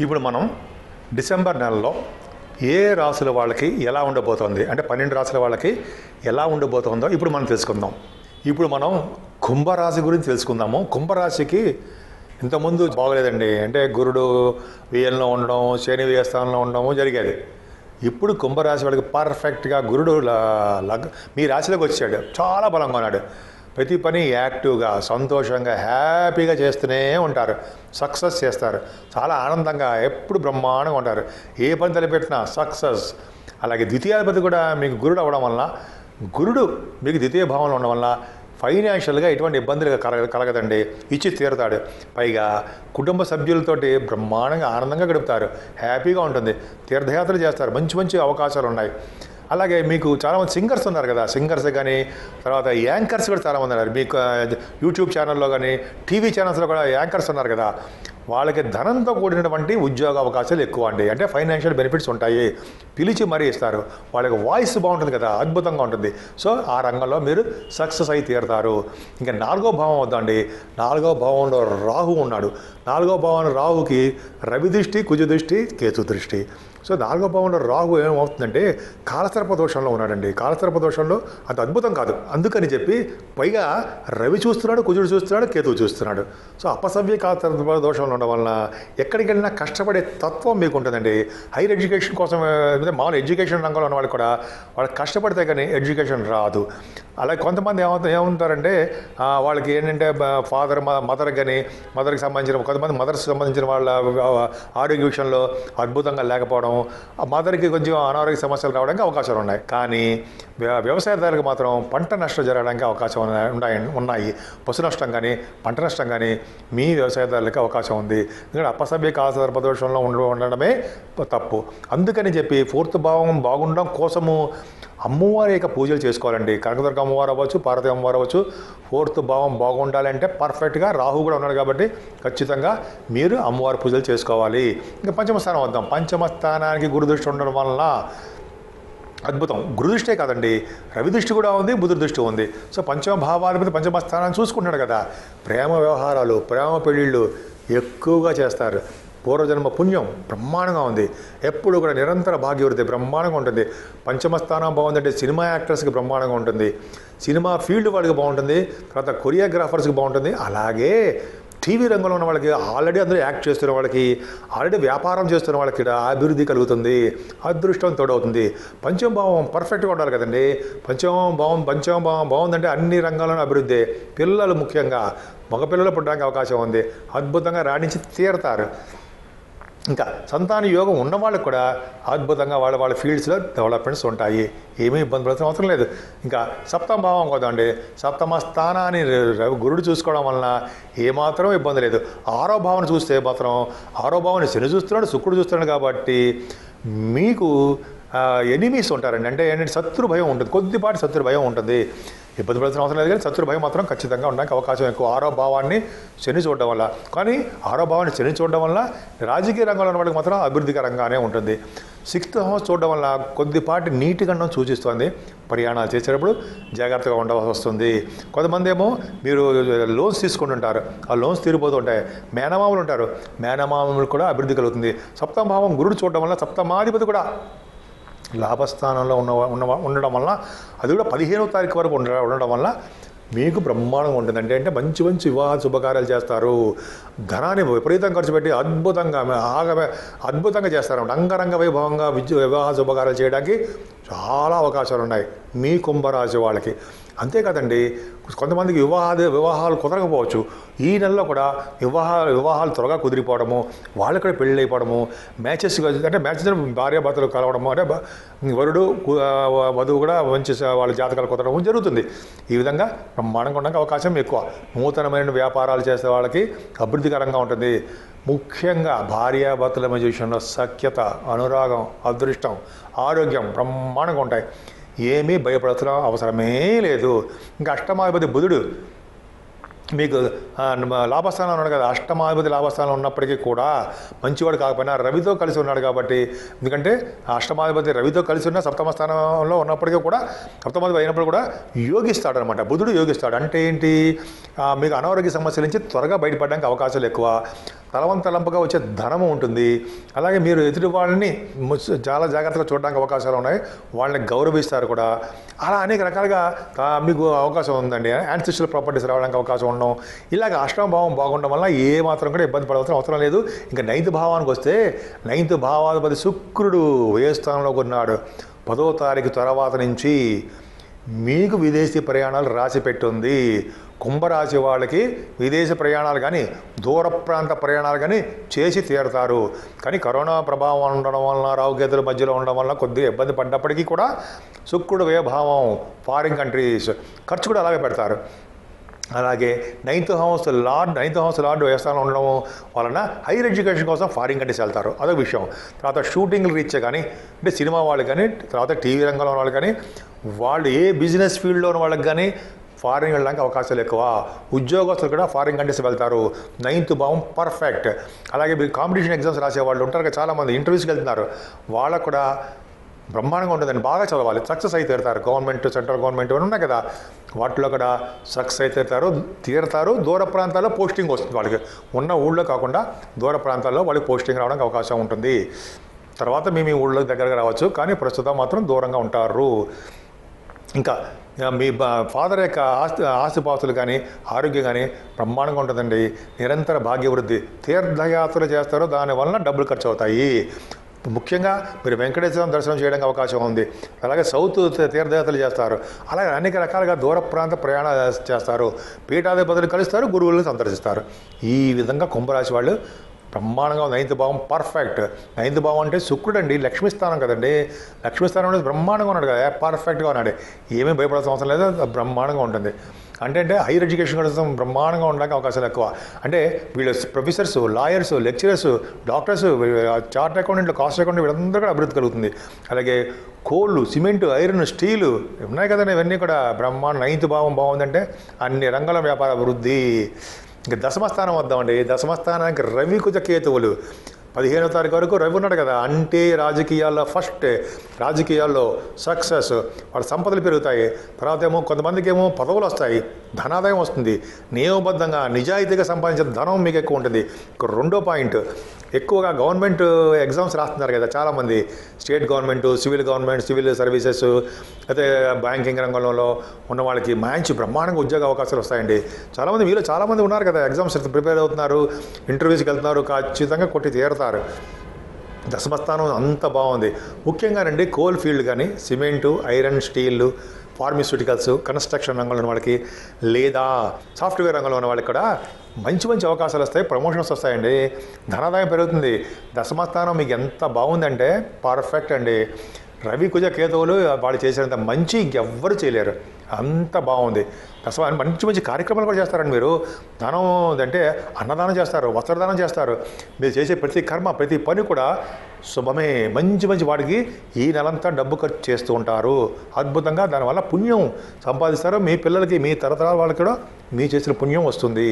ఇప్పుడు మనం డిసెంబర్ నెలలో ఏ రాసుల వాళ్ళకి ఎలా ఉండబోతోంది అంటే పన్నెండు రాసుల వాళ్ళకి ఎలా ఉండబోతోందో ఇప్పుడు మనం తెలుసుకుందాం ఇప్పుడు మనం కుంభరాశి గురించి తెలుసుకుందాము కుంభరాశికి ఇంతకుముందు బాగలేదండి అంటే గురుడు వ్యయంలో ఉండడం శని వ్యయస్థానంలో ఉండడము జరిగేది ఇప్పుడు కుంభరాశి వాళ్ళకి పర్ఫెక్ట్గా గురుడు ల- లగ్ మీ రాశిలోకి వచ్చాడు చాలా బలంగా ఉన్నాడు ప్రతి పని యాక్టివ్గా సంతోషంగా హ్యాపీగా చేస్తూనే ఉంటారు సక్సెస్ చేస్తారు చాలా ఆనందంగా ఎప్పుడు బ్రహ్మాండంగా ఉంటారు ఏ పని తలపెట్టినా సక్సెస్ అలాగే ద్వితీయాధిపతి కూడా మీకు గురుడు అవ్వడం వలన గురుడు మీకు ద్వితీయ భావంలో ఉండడం వలన ఫైనాన్షియల్గా ఎటువంటి ఇబ్బందులు కలగ కలగదండి ఇచ్చి తీరుతాడు పైగా కుటుంబ సభ్యులతోటి బ్రహ్మాండంగా ఆనందంగా గడుపుతారు హ్యాపీగా ఉంటుంది తీర్థయాత్రలు చేస్తారు మంచి మంచి అవకాశాలు ఉన్నాయి అలాగే మీకు చాలామంది సింగర్స్ ఉన్నారు కదా సింగర్స్ కానీ తర్వాత యాంకర్స్ కూడా చాలామంది ఉన్నారు మీకు ఆ, యూట్యూబ్ ఛానల్లో కానీ టీవీ ఛానల్స్లో కూడా యాంకర్స్ ఉన్నారు కదా వాళ్ళకి ధనంతో కూడినటువంటి ఉద్యోగ అవకాశాలు ఎక్కువ అండి అంటే ఫైనాన్షియల్ బెనిఫిట్స్ ఉంటాయి పిలిచి మరీ ఇస్తారు వాళ్ళకి వాయిస్ బాగుంటుంది కదా అద్భుతంగా ఉంటుంది సో ఆ రంగంలో మీరు సక్సెస్ అయి తీరుతారు ఇంకా నాలుగో భావం వద్దండి నాలుగో భావంలో రాహు ఉన్నాడు నాలుగో భావం రాహుకి రవి దృష్టి కుజ దృష్టి కేతు దృష్టి సో నాలుగో భావంలో రాహు ఏమవుతుందంటే కాలసర్ప దోషంలో ఉన్నాడండి కాలసర్ప దోషంలో అంత అద్భుతం కాదు అందుకని చెప్పి పైగా రవి చూస్తున్నాడు కుజుడు చూస్తున్నాడు కేతువు చూస్తున్నాడు సో అపసవ్య కాలసర్ప దోషంలో ఉండడం వలన ఎక్కడికి వెళ్ళినా కష్టపడే తత్వం మీకు ఉంటుందండి హైయర్ ఎడ్యుకేషన్ కోసం ఆ, అంటే మామూలు ఎడ్యుకేషన్ రంగంలో ఉన్న వాళ్ళు కూడా వాళ్ళు కష్టపడితే కానీ ఎడ్యుకేషన్ రాదు అలాగే కొంతమంది ఏమవుతా ఏమంటారంటే ఆ, వాళ్ళకి ఏంటంటే ఫాదర్ మదర్ కానీ మదర్కి సంబంధించిన కొంతమంది మదర్స్ సంబంధించిన వాళ్ళ ఆ, ఆరోగ్య విషయంలో అద్భుతంగా లేకపోవడం ఆ మదర్కి కొంచెం అనారోగ్య సమస్యలు రావడానికి అవకాశాలు ఉన్నాయి కానీ వ్య- వ్యవసాయదారులకు మాత్రం పంట నష్టం జరగడానికి అవకాశం ఉన్నాయి ఉన్నాయి ఉన్నాయి పశు నష్టం కానీ పంట నష్టం కానీ మీ వ్యవసాయదారులకి అవకాశం ఉంది ఎందుకంటే అపసభ్య కాలసర్ప దోషంలో ఉండ ఉండడమే తప్పు అందుకని చెప్పి ఫోర్త్ భావం బాగుండడం కోసము అమ్మవారి యొక్క పూజలు చేసుకోవాలండి కనకదుర్గ అమ్మవారు అవ్వచ్చు పార్వతి అమ్మవారు అవ్వచ్చు ఫోర్త్ భావం బాగుండాలంటే పర్ఫెక్ట్గా రాహు కూడా ఉన్నాడు కాబట్టి ఖచ్చితంగా మీరు అమ్మవారి పూజలు చేసుకోవాలి ఇంకా పంచమ స్థానం వద్దాం పంచమ స్థానానికి గురుదృష్టి ఉండడం వలన అద్భుతం గురుదృష్టే కాదండి రవి దృష్టి కూడా ఉంది బుధుడి దృష్టి ఉంది సో పంచమ భావాధిపతి పంచమ స్థానాన్ని చూసుకుంటున్నాడు కదా ప్రేమ వ్యవహారాలు ప్రేమ పెళ్ళిళ్ళు ఎక్కువగా చేస్తారు పూర్వజన్మ పుణ్యం బ్రహ్మాండంగా ఉంది ఎప్పుడు కూడా నిరంతర భాగ్యవృద్ధి బ్రహ్మాండంగా ఉంటుంది పంచమ స్థానం బాగుందంటే సినిమా యాక్టర్స్కి బ్రహ్మాండంగా ఉంటుంది సినిమా ఫీల్డ్ వాళ్ళకి బాగుంటుంది తర్వాత కొరియోగ్రాఫర్స్కి బాగుంటుంది అలాగే టీవీ రంగంలో ఉన్న వాళ్ళకి ఆల్రెడీ అందరూ యాక్ట్ చేస్తున్న వాళ్ళకి ఆల్రెడీ వ్యాపారం చేస్తున్న వాళ్ళకి కూడా అభివృద్ధి కలుగుతుంది అదృష్టం తోడవుతుంది పంచమ భావం పర్ఫెక్ట్గా ఉండాలి కదండి పంచమ భావం పంచమ భావం బాగుందంటే అన్ని రంగాల్లోనూ అభివృద్ధి పిల్లలు ముఖ్యంగా మగపిల్లలు పుట్టడానికి అవకాశం ఉంది అద్భుతంగా రాణించి తీరతారు ఇంకా సంతాన యోగం ఉన్న వాళ్ళకి కూడా అద్భుతంగా వాళ్ళ వాళ్ళ ఫీల్డ్స్లో డెవలప్మెంట్స్ ఉంటాయి ఏమీ ఇబ్బంది పడాల్సిన అవసరం లేదు ఇంకా సప్తమ భావం కదండి సప్తమ స్థానాన్ని రవి- గురుడు చూసుకోవడం వలన ఏమాత్రం ఇబ్బంది లేదు ఆరో భావన చూస్తే మాత్రం ఆరో భావన శని చూస్తున్నాడు శుక్రుడు చూస్తున్నాడు కాబట్టి మీకు ఎనిమీస్ ఉంటారండి అంటే ఏంటంటే శత్రు భయం ఉంటుంది కొద్దిపాటి శత్రు భయం ఉంటుంది ఇబ్బంది పడాల్సిన అవసరం లేదు కానీ శత్రు భయం మాత్రం ఖచ్చితంగా ఉండడానికి అవకాశం ఎక్కువ ఆరో భావాన్ని శని చూడడం వల్ల కానీ ఆరో భావాన్ని శని చూడడం వల్ల రాజకీయ రంగంలో ఉన్న వాళ్ళకి మాత్రం అభివృద్ధికరంగానే ఉంటుంది సిక్స్త్ హౌస్ చూడడం వల్ల కొద్దిపాటి నీటి గండం సూచిస్తుంది ప్రయాణాలు చేసేటప్పుడు జాగ్రత్తగా ఉండవలసి వస్తుంది కొంతమంది ఏమో మీరు లోన్స్ తీసుకుంటుంటారు ఆ లోన్స్ తీరిపోతూ ఉంటాయి మేనమామలు ఉంటారు మేనమామలు కూడా అభివృద్ధి కలుగుతుంది సప్తమ భావం గురుడు చూడడం వల్ల సప్తమాధిపతి కూడా లాభస్థానంలో ఉన్న ఉన్న ఉండడం వల్ల అది కూడా పదిహేనవ తారీఖు వరకు ఉండ ఉండడం వల్ల మీకు బ్రహ్మాండంగా ఉంటుంది అంటే అంటే మంచి మంచి వివాహ శుభకార్యాలు చేస్తారు ధనాన్ని విపరీతం ఖర్చు పెట్టి అద్భుతంగా ఆగ అద్భుతంగా చేస్తారు అంగరంగ వైభవంగా విద్య వివాహ శుభకార్యాలు చేయడానికి చాలా అవకాశాలు ఉన్నాయి మీ కుంభరాశి వాళ్ళకి అంతేకాదండి కొంతమందికి వివాహాది వివాహాలు కుదరకపోవచ్చు ఈ నెలలో కూడా వివాహ వివాహాలు త్వరగా కుదిరిపోవడము వాళ్ళకి కూడా పెళ్ళి అయిపోవడము మ్యాచెస్ అంటే మ్యాచెస్ భార్యాభర్తలు కలవడము అంటే బ- వరుడు కు- ఆ, వధువు కూడా మంచి స- వాళ్ళ జాతకాలు కుదరడం జరుగుతుంది ఈ విధంగా బ్రహ్మాండంగా ఉండడానికి అవకాశం ఎక్కువ నూతనమైన వ్యాపారాలు చేసే వాళ్ళకి అభివృద్ధికరంగా ఉంటుంది ముఖ్యంగా భార్యాభర్తల మధ్య విషయంలో సఖ్యత అనురాగం అదృష్టం ఆరోగ్యం బ్రహ్మాండంగా ఉంటాయి ఏమీ భయపడాల్సిన అవసరమే లేదు ఇంకా అష్టమాధిపతి బుధుడు మీకు ఆ, మ- లాభస్థానం ఉన్నాడు కదా అష్టమాధిపతి లాభస్థానం ఉన్నప్పటికీ కూడా మంచివాడు కాకపోయినా రవితో కలిసి ఉన్నాడు కాబట్టి ఎందుకంటే ఆ అష్టమాధిపతి రవితో కలిసి ఉన్న సప్తమ స్థానంలో ఉన్నప్పటికీ కూడా సప్తమాధిపతి అయినప్పుడు కూడా యోగిస్తాడు అనమాట బుధుడు యోగిస్తాడు అంటే ఏంటి ఆ, మీకు అనారోగ్య సమస్యల నుంచి త్వరగా బయటపడడానికి అవకాశాలు ఎక్కువ తలవంతలంపగా వచ్చే ధనము ఉంటుంది అలాగే మీరు ఎదుటి వాళ్ళని ముస్- చాలా జాగ్రత్తగా చూడడానికి అవకాశాలు ఉన్నాయి వాళ్ళని గౌరవిస్తారు కూడా అలా అనేక రకాలుగా ఆ, మీకు అవకాశం ఉందండి యాన్సిస్టల్ ప్రాపర్టీస్ రావడానికి అవకాశం ఉండడం ఇలాగ అష్టమ భావం బాగుండడం వల్ల ఏ మాత్రం కూడా ఇబ్బంది పడవలసిన అవసరం లేదు ఇంకా నైన్త్ భావానికి వస్తే నైన్త్ భావాధిపతి శుక్రుడు ఏ స్థానంలోకి ఉన్నాడు పదో తారీఖు తర్వాత నుంచి మీకు విదేశీ ప్రయాణాలు రాసి పెట్టుంది కుంభరాశి వాళ్ళకి విదేశీ ప్రయాణాలు కానీ దూర ప్రాంత ప్రయాణాలు కానీ చేసి తీరుతారు కానీ కరోనా ప్రభావం ఉండడం వలన రావుకేతుల మధ్యలో ఉండడం వలన కొద్దిగా ఇబ్బంది పడ్డప్పటికీ కూడా శుక్రుడు వ్యయభావం ఫారిన్ కంట్రీస్ ఖర్చు కూడా అలాగే పెడతారు అలాగే ninth house lord ninth house lord వ్యవస్థలో ఉండడం వలన హైయర్ ఎడ్యుకేషన్ కోసం ఫారిన్ కంట్రీస్ వెళ్తారు అదో విషయం తర్వాత షూటింగ్లు రీచ్ కానీ అంటే సినిమా వాళ్ళు కానీ తర్వాత టీవీ రంగంలో ఉన్న వాళ్ళు కానీ వాళ్ళు ఏ బిజినెస్ ఫీల్డ్లో ఉన్న వాళ్ళకి కానీ ఫారిన్ వెళ్ళడానికి అవకాశాలు ఎక్కువ ఉద్యోగస్తులు కూడా ఫారిన్ కంట్రీస్ వెళ్తారు నైన్త్ భావం పర్ఫెక్ట్ అలాగే మీరు కాంపిటీషన్ ఎగ్జామ్స్ రాసే వాళ్ళు ఉంటారు కదా చాలామంది ఇంటర్వ్యూస్కి వెళ్తున్నారు వాళ్ళకు కూడా బ్రహ్మాండంగా ఉంటుందండి బాగా చదవాలి సక్సెస్ అయితే తీరుతారు గవర్నమెంట్ సెంట్రల్ గవర్నమెంట్ ఇవన్నీ ఉన్నాయి కదా వాటిలో కూడా సక్సెస్ అయితే తీరుతారు తీరుతారు దూర ప్రాంతాల్లో పోస్టింగ్ వస్తుంది వాళ్ళకి ఉన్న ఊళ్ళో కాకుండా దూర ప్రాంతాల్లో వాళ్ళకి పోస్టింగ్ రావడానికి అవకాశం ఉంటుంది తర్వాత మేము ఈ ఊళ్ళో దగ్గరగా రావచ్చు కానీ ప్రస్తుతం మాత్రం దూరంగా ఉంటారు ఇంకా ఆ, మీ ఫాదర్ యొక్క ఆస్తి ఆస్తిపాస్తులు కానీ ఆరోగ్యం కానీ బ్రహ్మాండంగా ఉంటుందండి నిరంతర భాగ్యవృద్ధి తీర్థయాత్రలు చేస్తారో దానివల్ల డబ్బులు ఖర్చు అవుతాయి ముఖ్యంగా మీరు వెంకటేశ్వరం దర్శనం చేయడానికి అవకాశం ఉంది అలాగే సౌత్ తీ- తీర్థయాత్రలు చేస్తారు అలాగే అనేక రకాలుగా దూర ప్రాంత ప్రయాణాలు చేస్తారు పీఠాధిపతులు కలుస్తారు గురువులను సందర్శిస్తారు ఈ విధంగా కుంభరాశి వాళ్ళు బ్రహ్మాండంగా నైన్త్ భావం పర్ఫెక్ట్ నైన్త్ భావం అంటే శుక్రుడు అండి లక్ష్మీ స్థానం కదండి లక్ష్మీ స్థానం అనేది బ్రహ్మాండంగా ఉన్నాడు కదా పర్ఫెక్ట్గా ఉన్నాడు ఏమీ భయపడాల్సిన అవసరం లేదు అది బ్రహ్మాండంగా ఉంటుంది అంటే అంటే హైయర్ ఎడ్యుకేషన్ కోసం బ్రహ్మాండంగా ఉండడానికి అవకాశాలు ఎక్కువ అంటే వీళ్ళు professors lawyers lecturers doctors chart అకౌంటెంట్లు కాస్ట్ అకౌంటెంట్ వీళ్ళందరూ కూడా అభివృద్ధి కలుగుతుంది అలాగే కోళ్ళు సిమెంట్ ఐరన్ స్టీలు ఉన్నాయి కదండి ఇవన్నీ కూడా బ్రహ్మాండ నైన్త్ భావం బాగుందంటే అన్ని రంగాల వ్యాపార అభివృద్ధి ఇంకా దశమస్థానం వద్దామండి దశమస్థానానికి రవి కుజ కేతువులు పదిహేనో తారీఖు వరకు రవి ఉన్నాడు కదా అంటే రాజకీయాల్లో ఫస్ట్ రాజకీయాల్లో సక్సెస్ వాళ్ళ సంపదలు పెరుగుతాయి తర్వాత ఏమో కొంతమందికి ఏమో పదవులు వస్తాయి ధనాదాయం వస్తుంది నియమబద్ధంగా నిజాయితీగా సంపాదించే ధనం మీకు ఎక్కువ ఉంటుంది ఇక రెండో పాయింట్ ఎక్కువగా గవర్నమెంట్ ఎగ్జామ్స్ రాస్తున్నారు కదా చాలామంది state government civil government civil services అయితే బ్యాంకింగ్ రంగంలో ఉన్న వాళ్ళకి మంచి బ్రహ్మాండంగా ఉద్యోగ అవకాశాలు వస్తాయండి చాలామంది మీలో చాలామంది ఉన్నారు కదా ఎగ్జామ్స్ ప్రిపేర్ అవుతున్నారు ఇంటర్వ్యూస్కి వెళ్తున్నారు ఖచ్చితంగా కొట్టి తీరుతారు దశమస్థానం అంత బాగుంది ముఖ్యంగా రండి కోల్ ఫీల్డ్ కానీ cement iron steel pharmaceuticals construction రంగంలో ఉన్న వాళ్ళకి లేదా సాఫ్ట్వేర్ రంగంలో ఉన్న వాళ్ళకి కూడా మంచి మంచి అవకాశాలు వస్తాయి ప్రమోషన్స్ వస్తాయండి ధనాదాయం పెరుగుతుంది దశమస్థానం మీకు ఎంత బాగుందంటే పర్ఫెక్ట్ అండి రవి కుజ కేతువులు వాళ్ళు చేసినంత మంచి ఇంకెవ్వరు చేయలేరు అంత బాగుంది అసలు మంచి మంచి కార్యక్రమాలు కూడా చేస్తారండి మీరు దానం అంటే అన్నదానం చేస్తారు వస్త్రదానం చేస్తారు మీరు చేసే ప్రతి కర్మ ప్రతి పని కూడా శుభమే మంచి మంచి వాడికి ఈ నెలంతా డబ్బు ఖర్చు చేస్తూ ఉంటారు అద్భుతంగా దానివల్ల పుణ్యం సంపాదిస్తారు మీ పిల్లలకి మీ తరతరాల వాళ్ళకి కూడా మీ చేసిన పుణ్యం వస్తుంది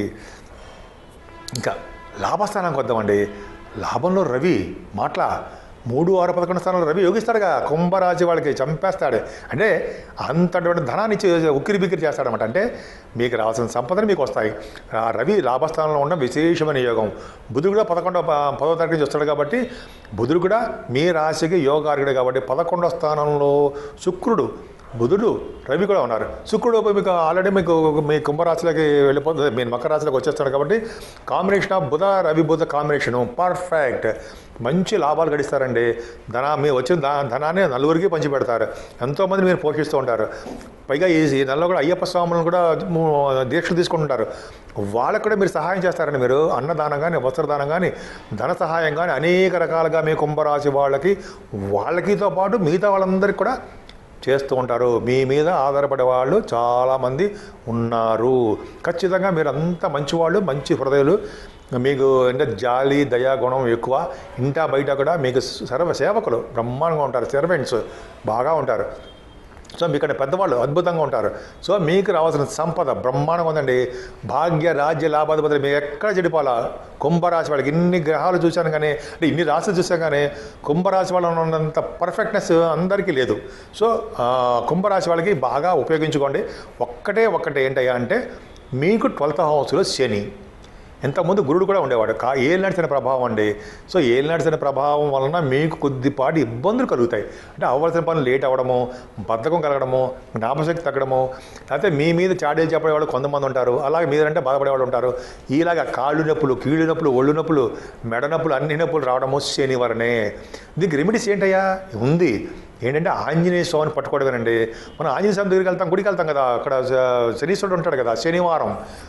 ఇంకా లాభస్థానానికి వద్దామండి లాభంలో రవి మాటల మూడు ఆరు పదకొండు స్థానంలో రవి యోగిస్తాడుగా కుంభరాశి వాళ్ళకి చంపేస్తాడు అంటే అంతటువంటి ధనాన్ని ఇచ్చి ఉక్కిరి బిక్కిరి చేస్తాడనమాట అంటే మీకు రావాల్సిన సంపదలు మీకు వస్తాయి ఆ రవి లాభస్థానంలో ఉన్న విశేషమైన యోగం బుధుడు కూడా పదకొండో ప- పదో తారీఖు నుంచి వస్తాడు కాబట్టి బుధుడు కూడా మీ రాశికి యోగార్గుడు కాబట్టి పదకొండో స్థానంలో శుక్రుడు బుధుడు రవి కూడా ఉన్నారు శుక్రుడు మీకు ఆల్రెడీ మీకు మీ కుంభరాశిలోకి వెళ్ళిపోతుంది మీ మకర రాశిలోకి వచ్చేస్తాడు కాబట్టి కాంబినేషన్ ఆఫ్ బుధ రవి బుధ కాంబినేషను పర్ఫెక్ట్ మంచి లాభాలు గడిస్తారండి ధన మీ వచ్చిన ధ- ధనాన్ని నలుగురికి పంచి పెడతారు ఎంతోమంది మీరు పోషిస్తూ ఉంటారు పైగా ఈ ఈ నెలలో కూడా అయ్యప్ప స్వాములను కూడా ము- దీక్షలు తీసుకుంటుంటారు వాళ్ళకు కూడా మీరు సహాయం చేస్తారండి మీరు అన్నదానం కానీ వస్త్రదానం కానీ ధన సహాయం కానీ అనేక రకాలుగా మీ కుంభరాశి వాళ్ళకి వాళ్ళకితో పాటు మిగతా వాళ్ళందరికీ కూడా చేస్తూ ఉంటారు మీ మీద ఆధారపడే వాళ్ళు చాలామంది ఉన్నారు ఖచ్చితంగా మీరు అంత మంచివాళ్ళు మంచి హృదయాలు మీకు అంటే జాలి దయా గుణం ఎక్కువ ఇంటా బయట కూడా మీకు సర్వ సేవకులు బ్రహ్మాండంగా ఉంటారు సర్వెంట్స్ బాగా ఉంటారు సో మీ ఇక్కడ పెద్దవాళ్ళు అద్భుతంగా ఉంటారు సో మీకు రావాల్సిన సంపద బ్రహ్మాండంగా ఉందండి భాగ్య రాజ్య లాభాధిపతులు మీరు ఎక్కడ చెడిపోవాలా కుంభరాశి వాళ్ళకి ఇన్ని గ్రహాలు చూశాను కానీ అంటే ఇన్ని రాశులు చూసాం కానీ కుంభరాశి వాళ్ళు ఉన్నంత పర్ఫెక్ట్నెస్ అందరికీ లేదు సో ఆ, కుంభరాశి వాళ్ళకి బాగా ఉపయోగించుకోండి ఒక్కటే ఒక్కటే ఏంటయ్యా అంటే మీకు ట్వెల్త్ హౌస్లో శని ఇంతకుముందు గురుడు కూడా ఉండేవాడు కా ఏళ్ళు నడిచిన ప్రభావం అండి సో ఏళ్ళు నడిచిన ప్రభావం వలన మీకు కొద్దిపాటి ఇబ్బందులు కలుగుతాయి అంటే అవ్వాల్సిన పనులు లేట్ అవ్వడము బద్ధకం కలగడము జ్ఞాపశక్తి తగ్గడము లేకపోతే మీ మీద చాడీలు చెప్పేవాళ్ళు కొంతమంది ఉంటారు అలాగే మీరంటే బాధపడేవాళ్ళు ఉంటారు ఇలాగ కాళ్ళు నొప్పులు కీళ్ళు నొప్పులు ఒళ్ళు నొప్పులు మెడ నొప్పులు అన్ని నొప్పులు రావడము శనివారనే దీనికి రెమెడీస్ ఏంటయ్యా ఉంది ఏంటంటే ఆంజనేయ స్వామిని పట్టుకోవడమేనండి మనం ఆంజనేయ స్వామి దగ్గరికి వెళ్తాం గుడికి వెళ్తాం కదా అక్కడ శ- శనీశ్వరుడు ఉంటాడు కదా శనివారం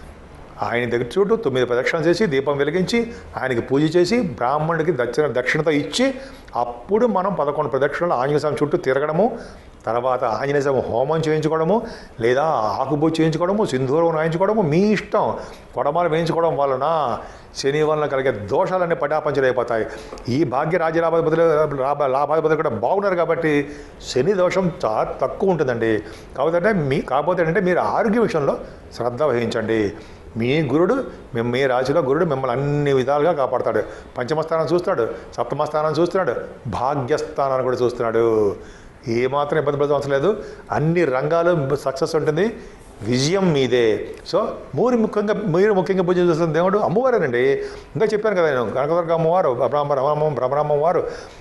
ఆయన దగ్గర చుట్టూ తొమ్మిది ప్రదక్షిణలు చేసి దీపం వెలిగించి ఆయనకి పూజ చేసి బ్రాహ్మణుడికి దక్షిణ దక్షిణత ఇచ్చి అప్పుడు మనం పదకొండు ప్రదక్షిణలు ఆంజనేయ స్వామి చుట్టూ తిరగడము తర్వాత ఆంజనేయ స్వామి హోమం చేయించుకోవడము లేదా ఆకుపూజ చేయించుకోవడము సింధూరం రాయించుకోవడము మీ ఇష్టం కొడమాలు వేయించుకోవడం వలన శని వలన కలిగే దోషాలన్నీ పటాపంచలైపోతాయి ఈ భాగ్య రాజ్య లాభాధిపతులు లాభ లాభాధిపతులు కూడా బాగున్నారు కాబట్టి శని దోషం చాలా తక్కువ ఉంటుందండి కాకపోతే అంటే మీ కాకపోతే ఏంటంటే మీరు ఆరోగ్య విషయంలో శ్రద్ధ వహించండి మీ గురుడు మేము మీ రాశిలో గురుడు మిమ్మల్ని అన్ని విధాలుగా కాపాడతాడు పంచమస్థానం చూస్తాడు సప్తమస్థానం చూస్తున్నాడు భాగ్యస్థానాన్ని కూడా చూస్తున్నాడు ఏమాత్రం ఇబ్బంది పడడం అవసరం లేదు అన్ని రంగాలు సక్సెస్ ఉంటుంది విజయం మీదే సో మూరు ముఖ్యంగా మీరు ముఖ్యంగా పూజ చేస్తున్న దేవుడు అమ్మవారేనండి ఇంకా చెప్పాను కదా నేను కనకదుర్గ అమ్మవారు బ్రహ్మ రమణ బ్రహ్మరమ్మ వారు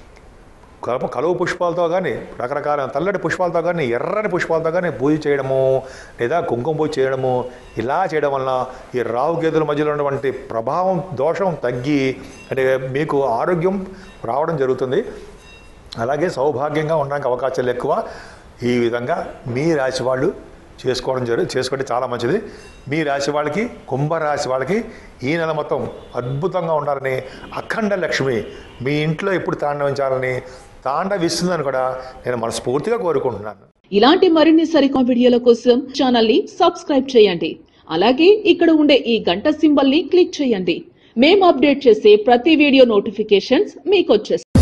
కలుపు కలువ పుష్పాలతో కానీ రకరకాల తెల్లటి పుష్పాలతో కానీ ఎర్రని పుష్పాలతో కానీ పూజ చేయడము లేదా కుంకుమ పూజ చేయడము ఇలా చేయడం వలన ఈ రావు గేదెల మధ్యలో ఉన్నటువంటి ప్రభావం దోషం తగ్గి అంటే మీకు ఆరోగ్యం రావడం జరుగుతుంది అలాగే సౌభాగ్యంగా ఉండడానికి అవకాశాలు ఎక్కువ ఈ విధంగా మీ రాశి వాళ్ళు చేసుకోవడం జరుగు చేసుకుంటే చాలా మంచిది మీ రాశి వాళ్ళకి కుంభరాశి వాళ్ళకి ఈ నెల మొత్తం అద్భుతంగా ఉండాలని అఖండ లక్ష్మి మీ ఇంట్లో ఎప్పుడు తాండవించాలని తాండవిస్తుందని కూడా నేను మనస్ఫూర్తిగా కోరుకుంటున్నాను ఇలాంటి మరిన్ని సరికొత్త వీడియోల కోసం ఛానల్ ని సబ్స్క్రైబ్ చేయండి అలాగే ఇక్కడ ఉండే ఈ గంట సింబల్ ని క్లిక్ చేయండి మేము అప్డేట్ చేసే ప్రతి వీడియో నోటిఫికేషన్స్ మీకు వచ్చేస్తాయి